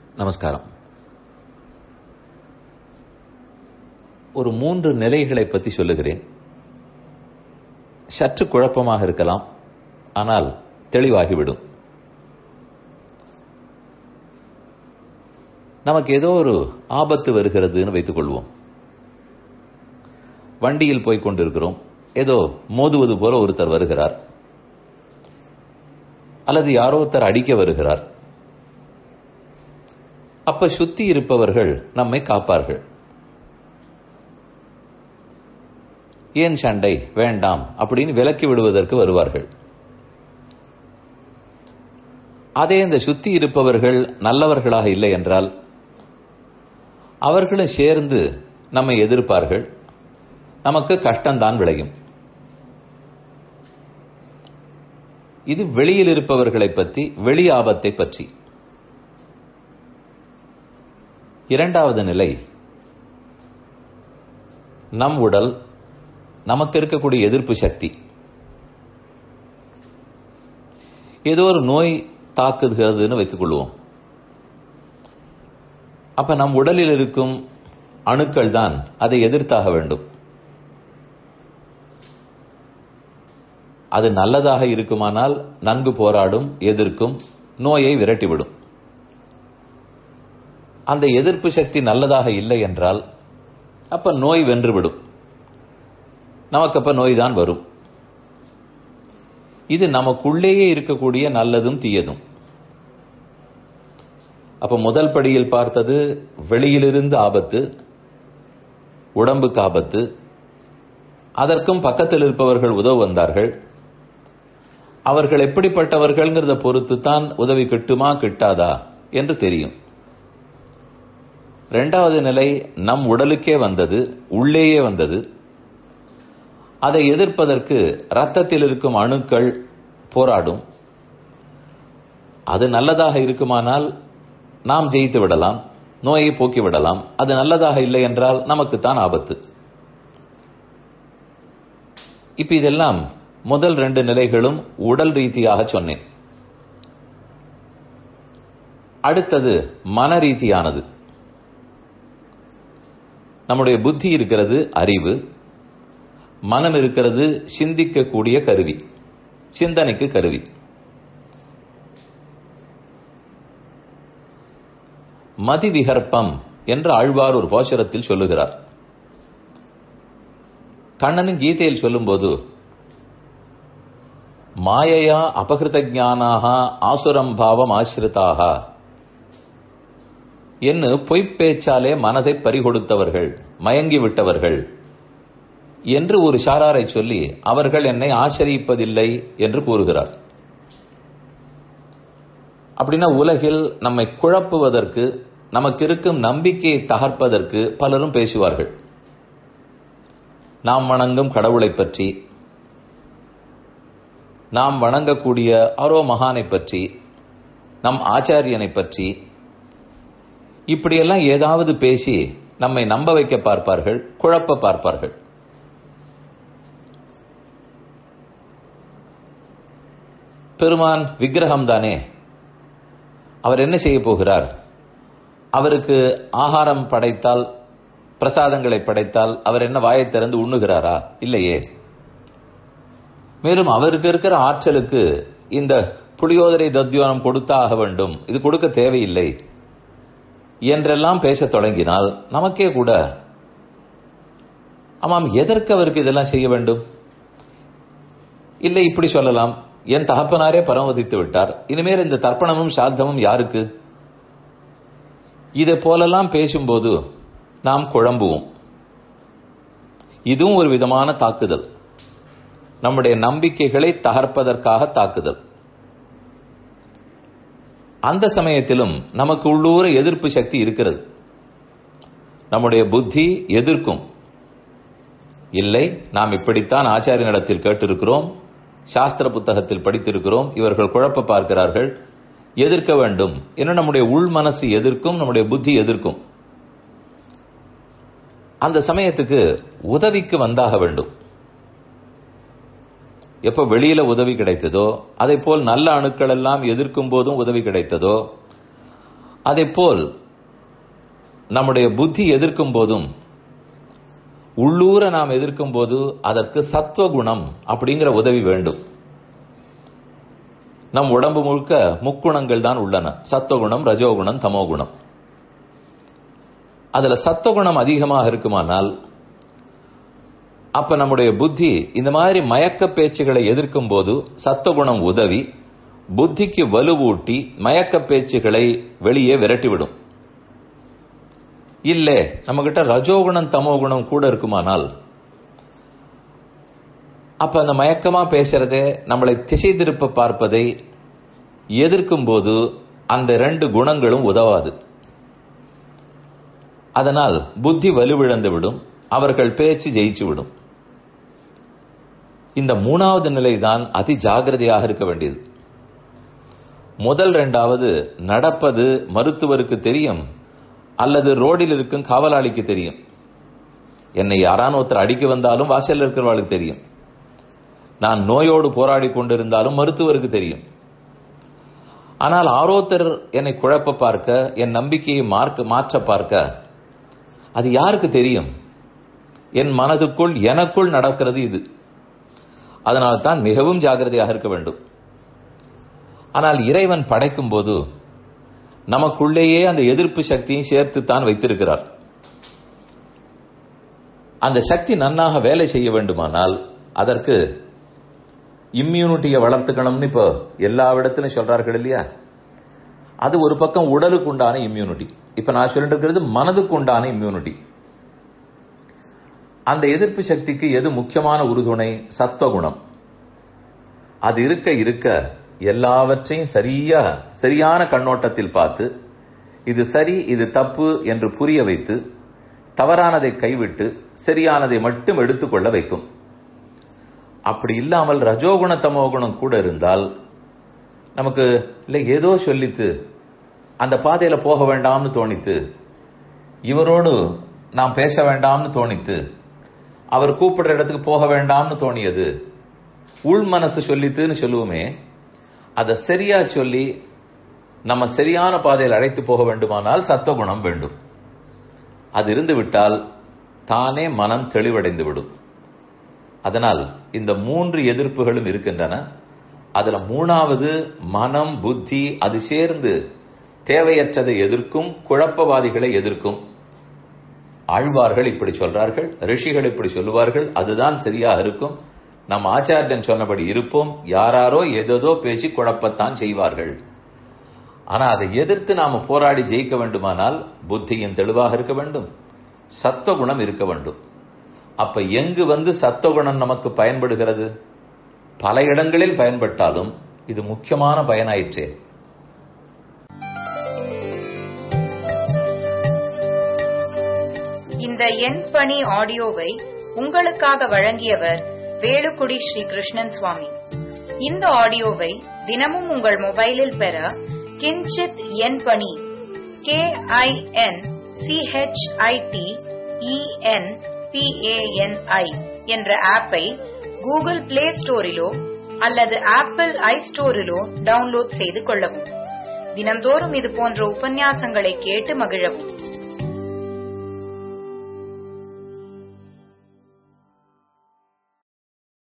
நமஸ்காரம் ஒரு மூன்று நிலைகளை பற்றி சொல்லுகிறேன் சற்று குழப்பமாக இருக்கலாம் ஆனால் தெளிவாகிவிடும் நமக்கு ஏதோ ஒரு ஆபத்து வருகிறதுன்னு வைத்துக் கொள்வோம் வண்டியில் போய் கொண்டிருக்கிறோம் ஏதோ மோதுவது போல ஒருத்தர் வருகிறார் அல்லது யாரோ ஒருத்தர் அடிக்க வருகிறார் அப்ப சுத்தி இருப்பவர்கள் நம்மை காப்பார்கள் ஏன் சண்டை வேண்டாம் அப்படின்னு விலக்கி விடுவதற்கு வருவார்கள் அதே இந்த சுத்தி இருப்பவர்கள் நல்லவர்களாக இல்லை என்றால் அவர்களும் சேர்ந்து நம்மை எதிர்ப்பார்கள் நமக்கு கஷ்டம்தான் விளையும் இது வெளியில் இருப்பவர்களை பற்றி வெளி ஆபத்தை பற்றி இரண்டாவது நிலை நம் உடல் நமக்கு இருக்கக்கூடிய எதிர்ப்பு சக்தி ஏதோ ஒரு நோய் தாக்குகிறதுன்னு வைத்துக் கொள்வோம் அப்ப நம் உடலில் இருக்கும் அணுக்கள் தான் அதை எதிர்த்தாக வேண்டும் அது நல்லதாக இருக்குமானால் நன்கு போராடும் எதிர்க்கும் நோயை விரட்டிவிடும் அந்த எதிர்ப்பு சக்தி நல்லதாக இல்லை என்றால் அப்ப நோய் வென்றுவிடும் நமக்கு அப்ப நோய் தான் வரும் இது நமக்குள்ளேயே இருக்கக்கூடிய நல்லதும் தீயதும் அப்ப முதல் படியில் பார்த்தது வெளியிலிருந்து ஆபத்து உடம்புக்கு ஆபத்து அதற்கும் பக்கத்தில் இருப்பவர்கள் உதவ வந்தார்கள் அவர்கள் எப்படிப்பட்டவர்கள்ங்கிறத பொறுத்து தான் உதவி கிட்டுமா கிட்டாதா என்று தெரியும் இரண்டாவது நிலை நம் உடலுக்கே வந்தது உள்ளேயே வந்தது அதை எதிர்ப்பதற்கு ரத்தத்தில் இருக்கும் அணுக்கள் போராடும் அது நல்லதாக இருக்குமானால் நாம் ஜெயித்து விடலாம் நோயை போக்கி விடலாம் அது நல்லதாக இல்லை என்றால் நமக்குத்தான் ஆபத்து இப்ப இதெல்லாம் முதல் ரெண்டு நிலைகளும் உடல் ரீதியாக சொன்னேன் அடுத்தது மன ரீதியானது நம்முடைய புத்தி இருக்கிறது அறிவு மனம் இருக்கிறது சிந்திக்கக்கூடிய கருவி சிந்தனைக்கு கருவி மதி விகற்பம் என்று ஆழ்வார் ஒரு போஷரத்தில் சொல்லுகிறார் கண்ணனும் கீதையில் சொல்லும்போது மாயையா அபகிருத ஜானாக ஆசுரம் பாவம் ஆசிரிதாக என்று பொய்ப்பேச்சாலே மனதை பறிகொடுத்தவர்கள் மயங்கி விட்டவர்கள் என்று ஒரு சாராரை சொல்லி அவர்கள் என்னை ஆச்சரிப்பதில்லை என்று கூறுகிறார் அப்படின்னா உலகில் நம்மை குழப்புவதற்கு நமக்கு இருக்கும் நம்பிக்கையை தகர்ப்பதற்கு பலரும் பேசுவார்கள் நாம் வணங்கும் கடவுளை பற்றி நாம் வணங்கக்கூடிய அரோ மகானை பற்றி நம் ஆச்சாரியனை பற்றி இப்படியெல்லாம் ஏதாவது பேசி நம்மை நம்ப வைக்க பார்ப்பார்கள் குழப்ப பார்ப்பார்கள் பெருமான் விக்கிரகம் தானே அவர் என்ன செய்ய போகிறார் அவருக்கு ஆகாரம் படைத்தால் பிரசாதங்களை படைத்தால் அவர் என்ன வாயை திறந்து உண்ணுகிறாரா இல்லையே மேலும் அவருக்கு இருக்கிற ஆற்றலுக்கு இந்த புளியோதரை தத்யோனம் கொடுத்தா ஆக வேண்டும் இது கொடுக்க தேவையில்லை என்றெல்லாம் பேசத் தொடங்கினால் நமக்கே கூட ஆமாம் எதற்கு அவருக்கு இதெல்லாம் செய்ய வேண்டும் இல்லை இப்படி சொல்லலாம் என் தகப்பனாரே பரமதித்து விட்டார் இனிமேல் இந்த தர்ப்பணமும் சாத்தமும் யாருக்கு இதை போலெல்லாம் பேசும்போது நாம் குழம்புவோம் இதுவும் ஒரு விதமான தாக்குதல் நம்முடைய நம்பிக்கைகளை தகர்ப்பதற்காக தாக்குதல் அந்த சமயத்திலும் நமக்கு உள்ளூர எதிர்ப்பு சக்தி இருக்கிறது நம்முடைய புத்தி எதிர்க்கும் இல்லை நாம் இப்படித்தான் ஆச்சாரியனிடத்தில் கேட்டிருக்கிறோம் சாஸ்திர புத்தகத்தில் படித்திருக்கிறோம் இவர்கள் குழப்ப பார்க்கிறார்கள் எதிர்க்க வேண்டும் என நம்முடைய உள் மனசு எதிர்க்கும் நம்முடைய புத்தி எதிர்க்கும் அந்த சமயத்துக்கு உதவிக்கு வந்தாக வேண்டும் எப்ப வெளியில உதவி கிடைத்ததோ அதை போல் நல்ல அணுக்கள் எல்லாம் எதிர்க்கும் போதும் உதவி கிடைத்ததோ அதேபோல் நம்முடைய புத்தி எதிர்க்கும் போதும் உள்ளூர நாம் எதிர்க்கும் போது அதற்கு சத்துவகுணம் அப்படிங்கிற உதவி வேண்டும் நம் உடம்பு முழுக்க முக்குணங்கள் தான் உள்ளன சத்துவகுணம் ரஜோகுணம் தமோகுணம் அதுல சத்துவகுணம் அதிகமாக இருக்குமானால் அப்ப நம்முடைய புத்தி இந்த மாதிரி மயக்க பேச்சுகளை எதிர்க்கும் போது சத்துவகுணம் உதவி புத்திக்கு வலுவூட்டி மயக்க பேச்சுகளை வெளியே விரட்டிவிடும் இல்ல நம்ம கிட்ட ரஜோகுணம் தமோகுணம் கூட இருக்குமானால் அப்ப அந்த மயக்கமா பேசுறதே நம்மளை திசை திருப்ப பார்ப்பதை எதிர்க்கும் போது அந்த ரெண்டு குணங்களும் உதவாது அதனால் புத்தி வலுவிழந்து விடும் அவர்கள் பேச்சு ஜெயிச்சு விடும் இந்த மூணாவது நிலைதான் அதி ஜாகிரதையாக இருக்க வேண்டியது முதல் ரெண்டாவது நடப்பது மருத்துவருக்கு தெரியும் அல்லது ரோடில் இருக்கும் காவலாளிக்கு தெரியும் என்னை யாரான ஒருத்தர் அடிக்க வந்தாலும் வாசல்ல இருக்கிறவர்களுக்கு தெரியும் நான் நோயோடு போராடி கொண்டிருந்தாலும் மருத்துவருக்கு தெரியும் ஆனால் ஆரோத்தர் என்னை குழப்ப பார்க்க என் நம்பிக்கையை மார்க்க மாற்ற பார்க்க அது யாருக்கு தெரியும் என் மனதுக்குள் எனக்குள் நடக்கிறது இது அதனால் தான் மிகவும் ஜாகிரதையாக இருக்க வேண்டும் ஆனால் இறைவன் படைக்கும் போது நமக்குள்ளேயே அந்த எதிர்ப்பு சக்தியை சேர்த்து தான் வைத்திருக்கிறார் அந்த சக்தி நன்னாக வேலை செய்ய வேண்டுமானால் அதற்கு இம்யூனிட்டியை வளர்த்துக்கணும்னு இப்போ எல்லா இடத்துலையும் சொல்றார்கள் இல்லையா அது ஒரு பக்கம் உடலுக்கு உண்டான இம்யூனிட்டி இப்ப நான் சொல்லிட்டு இருக்கிறது மனதுக்கு உண்டான இம்யூனிட்டி அந்த எதிர்ப்பு சக்திக்கு எது முக்கியமான உறுதுணை சத்துவகுணம் அது இருக்க இருக்க எல்லாவற்றையும் சரியா சரியான கண்ணோட்டத்தில் பார்த்து இது சரி இது தப்பு என்று புரிய வைத்து தவறானதை கைவிட்டு சரியானதை மட்டும் எடுத்துக்கொள்ள வைக்கும் அப்படி இல்லாமல் ரஜோகுண தமோகுணம் கூட இருந்தால் நமக்கு இல்லை ஏதோ சொல்லித்து அந்த பாதையில போக வேண்டாம்னு தோணித்து இவரோடு நாம் பேச வேண்டாம்னு தோணித்து அவர் கூப்பிடுற இடத்துக்கு போக வேண்டாம்னு தோணியது உள் மனசு சொல்லித்துன்னு சொல்லுவோமே அதை சரியா சொல்லி நம்ம சரியான பாதையில் அழைத்து போக வேண்டுமானால் சத்துவகுணம் வேண்டும் அது இருந்து விட்டால் தானே மனம் தெளிவடைந்து விடும் அதனால் இந்த மூன்று எதிர்ப்புகளும் இருக்கின்றன அதுல மூணாவது மனம் புத்தி அது சேர்ந்து தேவையற்றதை எதிர்க்கும் குழப்பவாதிகளை எதிர்க்கும் ஆழ்வார்கள் இப்படி சொல்றார்கள் ரிஷிகள் இப்படி சொல்லுவார்கள் அதுதான் சரியா இருக்கும் நம் ஆச்சாரியன் சொன்னபடி இருப்போம் யாராரோ ஏதேதோ பேசி குழப்பத்தான் செய்வார்கள் ஆனா அதை எதிர்த்து நாம போராடி ஜெயிக்க வேண்டுமானால் புத்தியும் தெளிவாக இருக்க வேண்டும் சத்துவகுணம் இருக்க வேண்டும் அப்ப எங்கு வந்து சத்துவகுணம் நமக்கு பயன்படுகிறது பல இடங்களில் பயன்பட்டாலும் இது முக்கியமான பயனாயிற்றே இந்த எண் பணி ஆடியோவை உங்களுக்காக வழங்கியவர் வேலுக்குடி ஸ்ரீ கிருஷ்ணன் சுவாமி இந்த ஆடியோவை தினமும் உங்கள் மொபைலில் பெற கிஞ்சித் எண் பணி கே ஐ என் சிஹெச்ஐடி இஎன் பிஏஎன்ஐ என்ற ஆப்பை கூகுள் பிளே ஸ்டோரிலோ அல்லது ஆப்பிள் ஐ ஸ்டோரிலோ டவுன்லோட் செய்து கொள்ளவும் தினம்தோறும் இது போன்ற உபன்யாசங்களை கேட்டு மகிழவும்